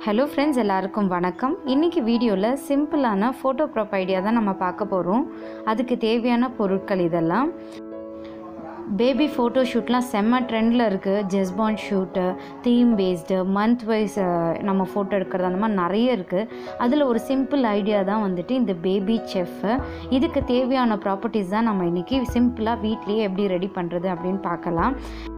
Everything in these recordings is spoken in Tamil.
ஹலோ ஃப்ரெண்ட்ஸ் எல்லாருக்கும் வணக்கம் இன்றைக்கி வீடியோவில் சிம்பிளான ஃபோட்டோ ப்ராப் ஐடியா தான் நம்ம பார்க்க போகிறோம் அதுக்கு தேவையான பொருட்கள் இதெல்லாம் பேபி ஃபோட்டோ ஷூட்லாம் செம்ம ட்ரெண்டில் இருக்குது ஜெஸ்பான் shoot theme based month wise நம்ம ஃபோட்டோ எடுக்கிறது அந்த மாதிரி நிறைய இருக்குது அதில் ஒரு சிம்பிள் ஐடியா தான் வந்துட்டு இந்த பேபி செஃப்பு இதுக்கு தேவையான ப்ராப்பர்ட்டிஸ் தான் நம்ம இன்றைக்கி சிம்பிளாக வீட்லேயே எப்படி ரெடி பண்ணுறது அப்படின்னு பார்க்கலாம்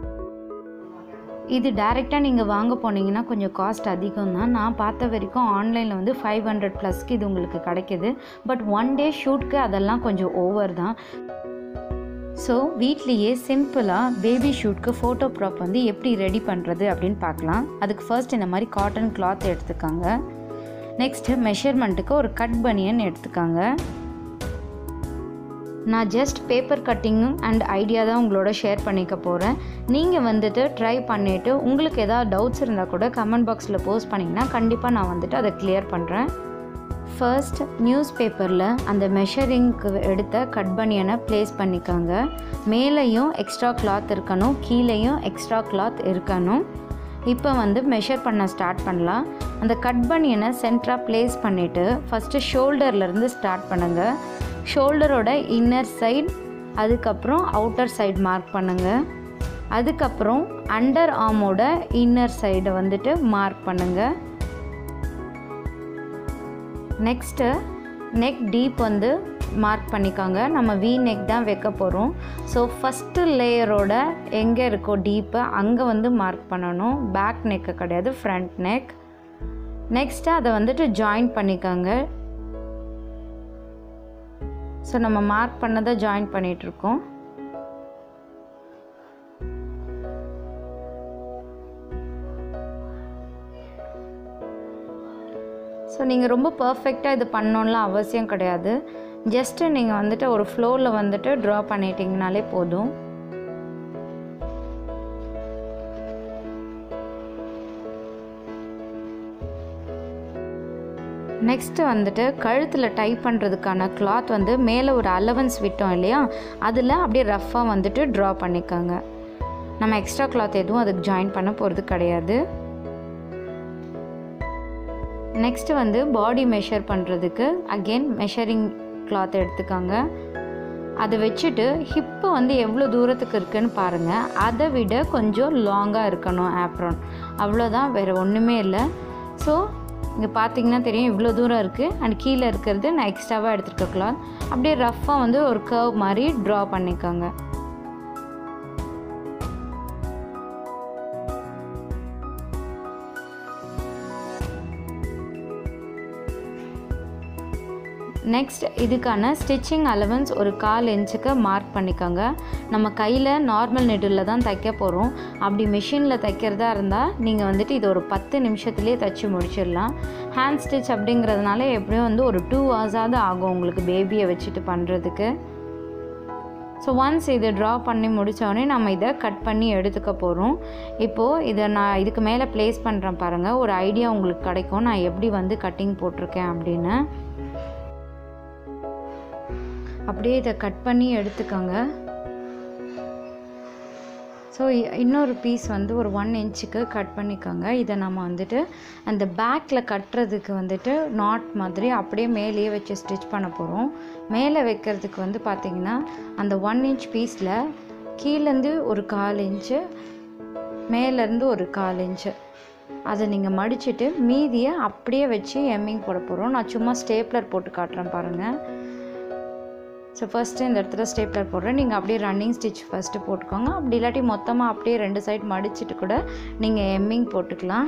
இது டைரெக்டாக நீங்கள் வாங்க போனீங்கன்னா கொஞ்சம் காஸ்ட் அதிகம் தான் நான் பார்த்த வரைக்கும் ஆன்லைனில் வந்து ஃபைவ் ஹண்ட்ரட் ப்ளஸ்க்கு இது உங்களுக்கு கிடைக்கிது பட் ஒன் டே ஷூட்க்கு அதெல்லாம் கொஞ்சம் ஓவர் தான் ஸோ வீட்லேயே சிம்பிளாக பேபி ஷூட்க்கு ஃபோட்டோ ப்ராப் வந்து எப்படி ரெடி பண்ணுறது அப்படின்னு பார்க்கலாம் அதுக்கு ஃபர்ஸ்ட் இந்த மாதிரி காட்டன் கிளாத் எடுத்துக்காங்க நெக்ஸ்ட்டு மெஷர்மெண்ட்டுக்கு ஒரு கட் பனியன் எடுத்துக்காங்க நான் ஜஸ்ட் பேப்பர் கட்டிங்கும் அண்ட் ஐடியா தான் உங்களோட ஷேர் பண்ணிக்க போகிறேன் நீங்கள் வந்துட்டு ட்ரை பண்ணிவிட்டு உங்களுக்கு ஏதாவது டவுட்ஸ் இருந்தால் கூட கமெண்ட் பாக்ஸில் போஸ்ட் பண்ணிங்கன்னா கண்டிப்பாக நான் வந்துட்டு அதை கிளியர் பண்ணுறேன் ஃபர்ஸ்ட் நியூஸ் பேப்பரில் அந்த மெஷரிங்க்கு எடுத்த கட் பனியனை ப்ளேஸ் பண்ணிக்கோங்க மேலேயும் எக்ஸ்ட்ரா கிளாத் இருக்கணும் கீழேயும் எக்ஸ்ட்ரா கிளாத் இருக்கணும் இப்போ வந்து மெஷர் பண்ண ஸ்டார்ட் பண்ணலாம் அந்த கட் பனியனை சென்டராக ப்ளேஸ் பண்ணிவிட்டு ஃபஸ்ட்டு ஷோல்டர்லேருந்து ஸ்டார்ட் பண்ணுங்கள் ஷோல்டரோட இன்னர் சைட் அதுக்கப்புறம் அவுட்டர் சைடு மார்க் பண்ணுங்கள் அதுக்கப்புறம் அண்டர் ஆர்மோட இன்னர் சைடை வந்துட்டு மார்க் பண்ணுங்கள் நெக்ஸ்ட்டு நெக் டீப் வந்து மார்க் பண்ணிக்கோங்க நம்ம வி நெக் தான் வைக்க போகிறோம் ஸோ ஃபஸ்ட்டு லேயரோட எங்கே இருக்கோ டீப்பு அங்கே வந்து மார்க் பண்ணணும் பேக் நெக்கு கிடையாது ஃப்ரண்ட் நெக் நெக்ஸ்ட்டு அதை வந்துட்டு ஜாயின் பண்ணிக்கோங்க ஸோ நம்ம மார்க் பண்ணதை ஜாயின் பண்ணிகிட்ருக்கோம் ஸோ நீங்கள் ரொம்ப பர்ஃபெக்டாக இது பண்ணணும்லாம் அவசியம் கிடையாது ஜஸ்ட்டு நீங்கள் வந்துட்டு ஒரு ஃப்ளோரில் வந்துட்டு ட்ரா பண்ணிட்டீங்கனாலே போதும் நெக்ஸ்ட்டு வந்துட்டு கழுத்தில் டை பண்ணுறதுக்கான கிளாத் வந்து மேலே ஒரு அலவன்ஸ் விட்டோம் இல்லையா அதில் அப்படியே ரஃப்பாக வந்துட்டு ட்ரா பண்ணிக்கோங்க நம்ம எக்ஸ்ட்ரா கிளாத் எதுவும் அதுக்கு ஜாயின் பண்ண போகிறது கிடையாது நெக்ஸ்ட்டு வந்து பாடி மெஷர் பண்ணுறதுக்கு அகெயின் மெஷரிங் கிளாத் எடுத்துக்கோங்க அதை வச்சுட்டு ஹிப்பு வந்து எவ்வளோ தூரத்துக்கு இருக்குன்னு பாருங்கள் அதை விட கொஞ்சம் லாங்காக இருக்கணும் ஆப்ரான் அவ்வளோதான் வேறு ஒன்றுமே இல்லை ஸோ இங்கே பார்த்தீங்கன்னா தெரியும் இவ்வளோ தூரம் இருக்குது அண்ட் கீழே இருக்கிறது நான் எக்ஸ்ட்ராவாக எடுத்துருக்க கிளாத் அப்படியே ரஃப்பாக வந்து ஒரு கர்வ் மாதிரி ட்ரா பண்ணிக்கோங்க நெக்ஸ்ட் இதுக்கான ஸ்டிச்சிங் அலவன்ஸ் ஒரு கால் இன்ச்சுக்கு மார்க் பண்ணிக்கோங்க நம்ம கையில் நார்மல் நெடில் தான் தைக்க போகிறோம் அப்படி மிஷினில் தைக்கிறதா இருந்தால் நீங்கள் வந்துட்டு இது ஒரு பத்து நிமிஷத்துலேயே தைச்சி முடிச்சிடலாம் ஹேண்ட் ஸ்டிச் அப்படிங்கிறதுனால எப்படியும் வந்து ஒரு டூ ஹவர்ஸாவது ஆகும் உங்களுக்கு பேபியை வச்சுட்டு பண்ணுறதுக்கு ஸோ ஒன்ஸ் இதை ட்ரா பண்ணி முடித்தோடனே நம்ம இதை கட் பண்ணி எடுத்துக்க போகிறோம் இப்போது இதை நான் இதுக்கு மேலே ப்ளேஸ் பண்ணுறேன் பாருங்கள் ஒரு ஐடியா உங்களுக்கு கிடைக்கும் நான் எப்படி வந்து கட்டிங் போட்டிருக்கேன் அப்படின்னு அப்படியே இதை கட் பண்ணி எடுத்துக்கோங்க ஸோ இன்னொரு பீஸ் வந்து ஒரு ஒன் இன்ச்சுக்கு கட் பண்ணிக்கோங்க இதை நம்ம வந்துட்டு அந்த பேக்கில் கட்டுறதுக்கு வந்துட்டு நாட் மாதிரி அப்படியே மேலேயே வச்சு ஸ்டிச் பண்ண போகிறோம் மேலே வைக்கிறதுக்கு வந்து பார்த்திங்கன்னா அந்த ஒன் இன்ச் பீஸில் கீழேருந்து ஒரு கால் இன்ச்சு மேலேருந்து ஒரு கால் இன்ச்சு அதை நீங்கள் மடிச்சுட்டு மீதியை அப்படியே வச்சு எம்மிங் போட போகிறோம் நான் சும்மா ஸ்டேப்லர் போட்டு காட்டுறேன் பாருங்கள் ஸோ ஃபஸ்ட்டு இந்த இடத்துல ஸ்டேப்லர் போடுறேன் நீங்கள் அப்படியே ரன்னிங் ஸ்டிச் ஃபஸ்ட்டு போட்டுக்கோங்க அப்படி இல்லாட்டி மொத்தமாக அப்படியே ரெண்டு சைட் மடிச்சுட்டு கூட நீங்கள் எம்மிங் போட்டுக்கலாம்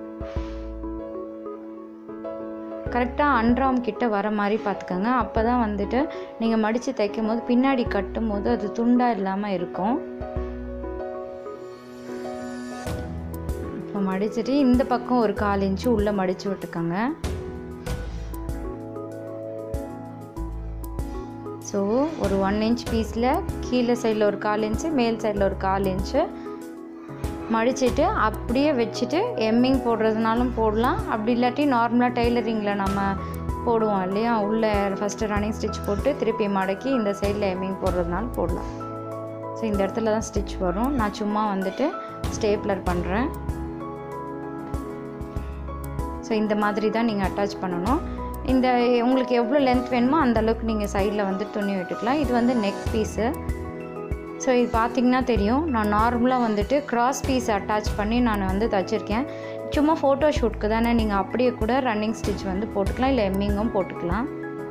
கரெக்டாக அன்றாம் கிட்ட வர மாதிரி பார்த்துக்கோங்க அப்போ தான் வந்துட்டு நீங்கள் மடித்து தைக்கும் போது பின்னாடி கட்டும் போது அது துண்டாக இல்லாமல் இருக்கும் இப்போ மடிச்சுட்டு இந்த பக்கம் ஒரு கால் இன்ச்சு உள்ளே மடித்து விட்டுக்கோங்க ஸோ ஒரு ஒன் இன்ச் பீஸில் கீழே சைடில் ஒரு கால் இன்ச்சு மேல் சைடில் ஒரு கால் இன்ச்சு மடிச்சுட்டு அப்படியே வச்சுட்டு எம்மிங் போடுறதுனாலும் போடலாம் அப்படி இல்லாட்டி நார்மலாக டெய்லரிங்கில் நம்ம போடுவோம் இல்லையா உள்ளே ஃபஸ்ட்டு ரன்னிங் ஸ்டிச் போட்டு திருப்பி மடக்கி இந்த சைடில் எம்மிங் போடுறதுனாலும் போடலாம் ஸோ இந்த இடத்துல தான் ஸ்டிச் வரும் நான் சும்மா வந்துட்டு ஸ்டேப்லர் பண்ணுறேன் ஸோ இந்த மாதிரி தான் நீங்கள் அட்டாச் பண்ணணும் இந்த உங்களுக்கு எவ்வளோ லென்த் வேணுமோ அந்த அளவுக்கு நீங்கள் சைடில் வந்து துணி விட்டுக்கலாம் இது வந்து நெக் பீஸு ஸோ இது பார்த்தீங்கன்னா தெரியும் நான் நார்மலாக வந்துட்டு கிராஸ் பீஸ் அட்டாச் பண்ணி நான் வந்து தச்சுருக்கேன் சும்மா ஃபோட்டோ ஷூட்க்கு தானே நீங்கள் அப்படியே கூட ரன்னிங் ஸ்டிச் வந்து போட்டுக்கலாம் இல்லை எம்மிங்கும் போட்டுக்கலாம்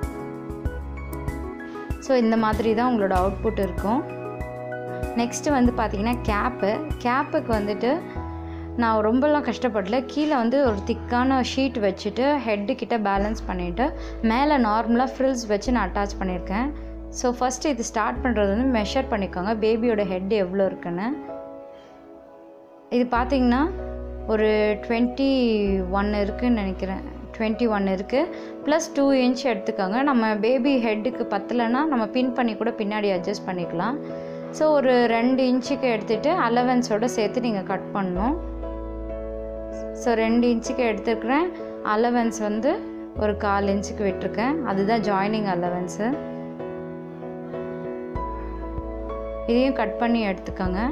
ஸோ இந்த மாதிரி தான் உங்களோட அவுட்புட் இருக்கும் நெக்ஸ்ட்டு வந்து பார்த்தீங்கன்னா கேப்பு கேப்புக்கு வந்துட்டு நான் ரொம்பலாம் கஷ்டப்படல கீழே வந்து ஒரு திக்கான ஷீட் வச்சுட்டு ஹெட்டு கிட்ட பேலன்ஸ் பண்ணிவிட்டு மேலே நார்மலாக ஃப்ரில்ஸ் வச்சு நான் அட்டாச் பண்ணியிருக்கேன் ஸோ ஃபஸ்ட்டு இது ஸ்டார்ட் பண்ணுறது வந்து மெஷர் பண்ணிக்கோங்க பேபியோட ஹெட் எவ்வளோ இருக்குன்னு இது பார்த்தீங்கன்னா ஒரு டுவெண்ட்டி ஒன் இருக்குதுன்னு நினைக்கிறேன் டுவெண்ட்டி ஒன் இருக்குது ப்ளஸ் டூ இன்ச் எடுத்துக்கோங்க நம்ம பேபி ஹெட்டுக்கு பத்தலைன்னா நம்ம பின் பண்ணி கூட பின்னாடி அட்ஜஸ்ட் பண்ணிக்கலாம் ஸோ ஒரு ரெண்டு இன்ச்சுக்கு எடுத்துகிட்டு அலவன்ஸோடு சேர்த்து நீங்கள் கட் பண்ணணும் ஸோ ரெண்டு இன்ச்சுக்கு எடுத்துருக்குறேன் அலவன்ஸ் வந்து ஒரு கால் இன்ச்சுக்கு விட்டுருக்கேன் அதுதான் ஜாயினிங் அலவன்ஸு இதையும் கட் பண்ணி எடுத்துக்கோங்க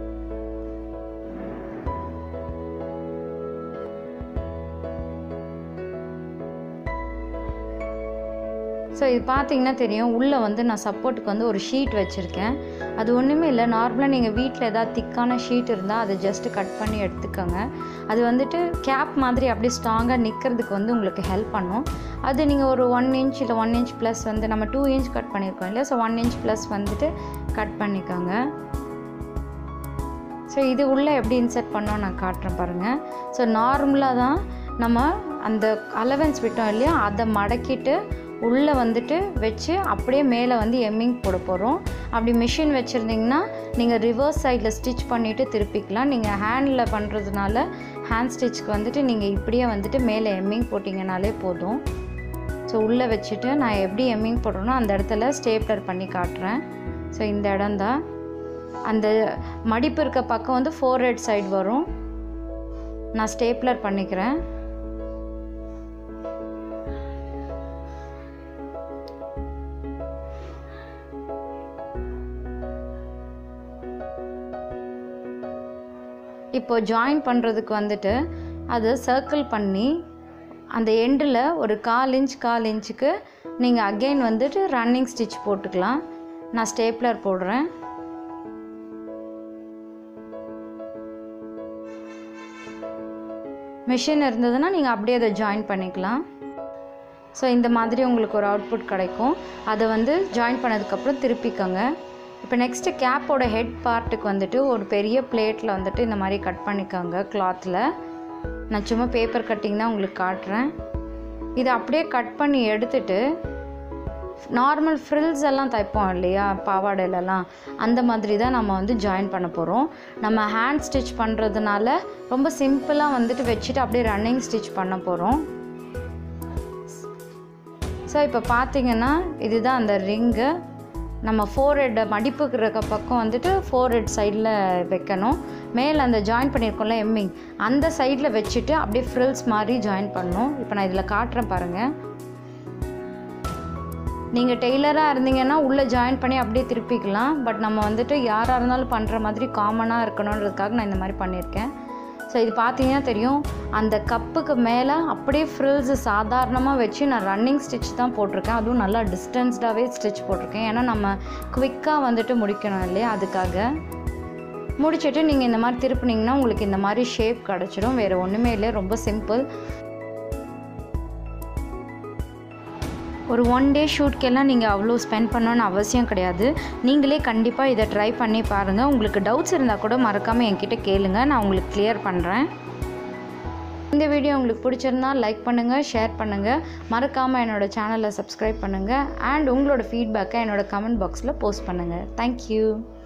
ஸோ இது பார்த்தீங்கன்னா தெரியும் உள்ளே வந்து நான் சப்போர்ட்டுக்கு வந்து ஒரு ஷீட் வச்சுருக்கேன் அது ஒன்றுமே இல்லை நார்மலாக நீங்கள் வீட்டில் ஏதாவது திக்கான ஷீட் இருந்தால் அதை ஜஸ்ட்டு கட் பண்ணி எடுத்துக்கோங்க அது வந்துட்டு கேப் மாதிரி அப்படியே ஸ்ட்ராங்காக நிற்கிறதுக்கு வந்து உங்களுக்கு ஹெல்ப் பண்ணும் அது நீங்கள் ஒரு ஒன் இன்ச் இல்லை ஒன் இன்ச் ப்ளஸ் வந்து நம்ம டூ இன்ச் கட் பண்ணியிருக்கோம் இல்லையா ஸோ ஒன் இன்ச் ப்ளஸ் வந்துட்டு கட் பண்ணிக்கோங்க ஸோ இது உள்ளே எப்படி இன்சர்ட் பண்ணோம் நான் காட்டுறேன் பாருங்கள் ஸோ நார்மலாக தான் நம்ம அந்த அலவன்ஸ் விட்டோம் இல்லையா அதை மடக்கிட்டு உள்ளே வந்துட்டு வச்சு அப்படியே மேலே வந்து எம்மிங் போட போகிறோம் அப்படி மிஷின் வச்சுருந்திங்கன்னா நீங்கள் ரிவர்ஸ் சைடில் ஸ்டிச் பண்ணிவிட்டு திருப்பிக்கலாம் நீங்கள் ஹேண்டில் பண்ணுறதுனால ஹேண்ட் ஸ்டிச்சுக்கு வந்துட்டு நீங்கள் இப்படியே வந்துட்டு மேலே எம்மிங் போட்டிங்கனாலே போதும் ஸோ உள்ளே வச்சுட்டு நான் எப்படி எம்மிங் போடுறேனோ அந்த இடத்துல ஸ்டேப்லர் பண்ணி காட்டுறேன் ஸோ இந்த இடம்தான் அந்த மடிப்பு இருக்க பக்கம் வந்து ஃபோர் ஹெட் சைடு வரும் நான் ஸ்டேப்லர் பண்ணிக்கிறேன் இப்போ ஜாயின் பண்ணுறதுக்கு வந்துட்டு அதை சர்க்கிள் பண்ணி அந்த எண்டில் ஒரு கால் இன்ச் கால் இன்ச்சுக்கு நீங்கள் அகெயின் வந்துட்டு ரன்னிங் ஸ்டிச் போட்டுக்கலாம் நான் ஸ்டேப்லர் போடுறேன் மிஷின் இருந்ததுன்னா நீங்கள் அப்படியே அதை ஜாயின் பண்ணிக்கலாம் ஸோ இந்த மாதிரி உங்களுக்கு ஒரு அவுட்புட் கிடைக்கும் அதை வந்து ஜாயின் பண்ணதுக்கப்புறம் திருப்பிக்கோங்க இப்போ நெக்ஸ்ட்டு கேப்போட ஹெட் பார்ட்டுக்கு வந்துட்டு ஒரு பெரிய பிளேட்டில் வந்துட்டு இந்த மாதிரி கட் பண்ணிக்கோங்க கிளாத்தில் நான் சும்மா பேப்பர் கட்டிங் தான் உங்களுக்கு காட்டுறேன் இதை அப்படியே கட் பண்ணி எடுத்துட்டு நார்மல் ஃப்ரில்ஸ் எல்லாம் தைப்போம் இல்லையா பாவாடையிலலாம் அந்த மாதிரி தான் நம்ம வந்து ஜாயின் பண்ண போகிறோம் நம்ம ஹேண்ட் ஸ்டிச் பண்ணுறதுனால ரொம்ப சிம்பிளாக வந்துட்டு வச்சுட்டு அப்படியே ரன்னிங் ஸ்டிச் பண்ண போகிறோம் ஸோ இப்போ பார்த்தீங்கன்னா இதுதான் அந்த ரிங்கு நம்ம ஃபோர் ஹெட் மடிப்புக்கு இருக்க பக்கம் வந்துட்டு ஃபோர் ஹெட் சைடில் வைக்கணும் மேலே அந்த ஜாயின் பண்ணியிருக்கோம்ல எம்மிங் அந்த சைடில் வச்சுட்டு அப்படியே ஃப்ரில்ஸ் மாதிரி ஜாயின் பண்ணணும் இப்போ நான் இதில் காட்டுறேன் பாருங்கள் நீங்கள் டெய்லராக இருந்தீங்கன்னா உள்ளே ஜாயின் பண்ணி அப்படியே திருப்பிக்கலாம் பட் நம்ம வந்துட்டு யாராக இருந்தாலும் பண்ணுற மாதிரி காமனாக இருக்கணுன்றதுக்காக நான் இந்த மாதிரி பண்ணியிருக்கேன் ஸோ இது பார்த்தீங்கன்னா தெரியும் அந்த கப்புக்கு மேலே அப்படியே ஃப்ரில்ஸு சாதாரணமாக வச்சு நான் ரன்னிங் ஸ்டிச் தான் போட்டிருக்கேன் அதுவும் நல்லா டிஸ்டன்ஸ்டாகவே ஸ்டிச் போட்டிருக்கேன் ஏன்னா நம்ம குவிக்காக வந்துட்டு முடிக்கணும் இல்லையா அதுக்காக முடிச்சுட்டு நீங்கள் இந்த மாதிரி திருப்பினீங்கன்னா உங்களுக்கு இந்த மாதிரி ஷேப் கிடச்சிரும் வேறு ஒன்றுமே இல்லை ரொம்ப சிம்பிள் ஒரு ஒன் டே ஷூட்க்கெல்லாம் நீங்கள் அவ்வளோ ஸ்பெண்ட் பண்ணணும்னு அவசியம் கிடையாது நீங்களே கண்டிப்பாக இதை ட்ரை பண்ணி பாருங்கள் உங்களுக்கு டவுட்ஸ் இருந்தால் கூட மறக்காமல் என்கிட்ட கேளுங்க நான் உங்களுக்கு கிளியர் பண்ணுறேன் இந்த வீடியோ உங்களுக்கு பிடிச்சிருந்தா லைக் பண்ணுங்கள் ஷேர் பண்ணுங்கள் மறக்காமல் என்னோடய சேனலை சப்ஸ்கிரைப் பண்ணுங்கள் அண்ட் உங்களோட ஃபீட்பேக்கை என்னோடய கமெண்ட் பாக்ஸில் போஸ்ட் பண்ணுங்கள் தேங்க்யூ